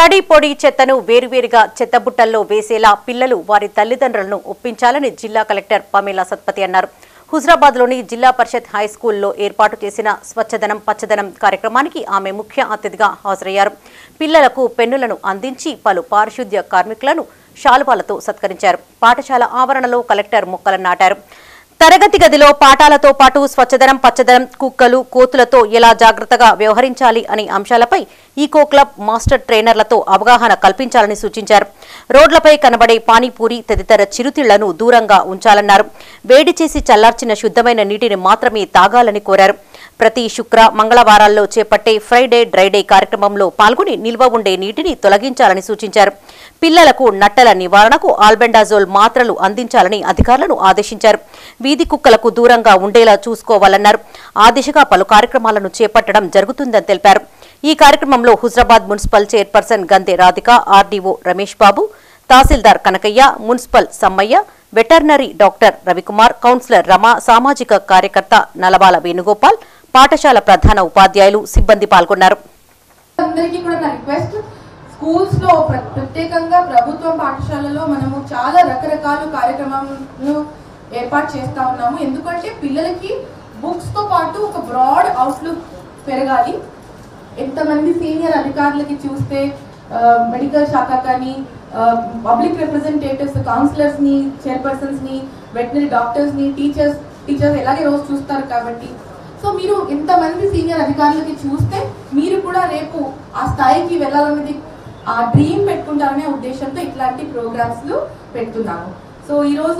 తడి పొడి చెత్తను వేరువేరుగా చెత్తబుట్టల్లో వేసేలా పిల్లలు వారి తల్లిదండ్రులను ఒప్పించాలని జిల్లా కలెక్టర్ పమేలా సత్పతి అన్నారు హుజరాబాద్లోని జిల్లా పరిషత్ హై స్కూల్లో ఏర్పాటు చేసిన స్వచ్ఛదనం పచ్చదనం కార్యక్రమానికి ఆమె ముఖ్య అతిథిగా హాజరయ్యారు పిల్లలకు పెన్నులను అందించి పలు పారిశుద్ధ్య కార్మికులను శాలువాలతో సత్కరించారు పాఠశాల ఆవరణలో కలెక్టర్ మొక్కలను నాటారు తరగతి గదిలో పాఠాలతో పాటు స్వచ్ఛదనం పచ్చదనం కుక్కలు కోతులతో ఎలా జాగ్రత్తగా వ్యవహరించాలి అనే అంశాలపై ఈకో క్లబ్ మాస్టర్ ట్రైనర్లతో అవగాహన కల్పించాలని సూచించారు రోడ్లపై కనబడే పానీపూరి తదితర చిరుతిళ్లను దూరంగా ఉంచాలన్నారు వేడి చేసి చల్లార్చిన శుద్ధమైన నీటిని మాత్రమే తాగాలని కోరారు ప్రతి శుక్ర మంగళవారాల్లో చేపట్టే ఫ్రైడే డ్రైడే కార్యక్రమంలో పాల్గొని నిల్వ ఉండే నీటిని తొలగించాలని సూచించారు పిల్లలకు నట్టల నివారణకు ఆల్బెండాజోల్ మాత్రలు అందించాలని అధికారులను ఆదేశించారు వీధి కుక్కలకు దూరంగా ఉండేలా చూసుకోవాలన్నారు ఆ దిశగా పలు కార్యక్రమాలను చేపట్టడం జరుగుతుందని తెలిపారు ఈ కార్యక్రమంలో Huzurabad municipal chairperson Gande Radhika RDO Ramesh Babu తహసీల్దార్ Kanakaiah municipal Sammaiah veterinary doctor Ravikumar councillor Rama సామాజిక కార్యకర్త నలబాల వేణుగోపాల్ పాఠశాల ప్రధాన ఉపాధ్యాయులు సిబ్బంది పాల్గొన్నారు అందరికీ కూడా నా రిక్వెస్ట్ స్కూల్స్ లో ప్ర- ప్రత్యేకంగా ప్రభుత్వం పాఠశాలలో మనము చాలా రకరకాల కార్యక్రమాలను ఏర్పాటు చేస్తా ఉన్నాము ఎందుకంటే పిల్లలకి బుక్స్ తో పాటు ఒక బ్రాడ్ అవుట్లుక్ పెరగాలి ఎంతమంది సీనియర్ అధికారులకి చూస్తే మెడికల్ శాఖ కానీ పబ్లిక్ రిప్రజెంటేటివ్స్ కౌన్సిలర్స్ ని చైర్పర్సన్స్ ని వెటనరీ డాక్టర్స్ ని టీచర్స్ టీచర్స్ ఎలాగే రోజు చూస్తారు కాబట్టి సో మీరు ఇంతమంది సీనియర్ అధికారులకి చూస్తే మీరు కూడా రేపు ఆ స్థాయికి వెళ్ళాలన్నది ఆ డ్రీమ్ పెట్టుకుంటారనే ఉద్దేశంతో ఇట్లాంటి ప్రోగ్రామ్స్ పెడుతున్నాము సో ఈరోజు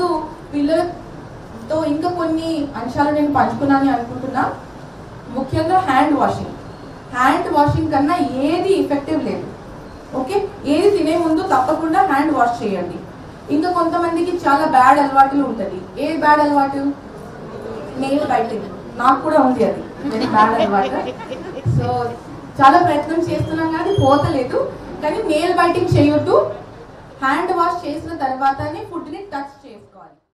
పిల్లలతో ఇంకా కొన్ని అంశాలు నేను పంచుకున్నాను అనుకుంటున్నా ముఖ్యంగా హ్యాండ్ వాషింగ్ హ్యాండ్ వాషింగ్ కన్నా ఏది ఎఫెక్టివ్ లేదు ఓకే ఏది తినే ముందు తప్పకుండా హ్యాండ్ వాష్ చేయండి ఇంకా కొంతమందికి చాలా బ్యాడ్ అలవాటులు ఉంటుంది ఏ బ్యాడ్ అలవాటు నెయిల్ బైటింగ్ నాకు కూడా ఉంది అది వెరీ బ్యాడ్ అలవాటు సో చాలా ప్రయత్నం చేస్తున్నాం కానీ పోతలేదు కానీ నెయిల్ బైటింగ్ చేయొద్దు హ్యాండ్ వాష్ చేసిన తర్వాతనే ఫుడ్ని టచ్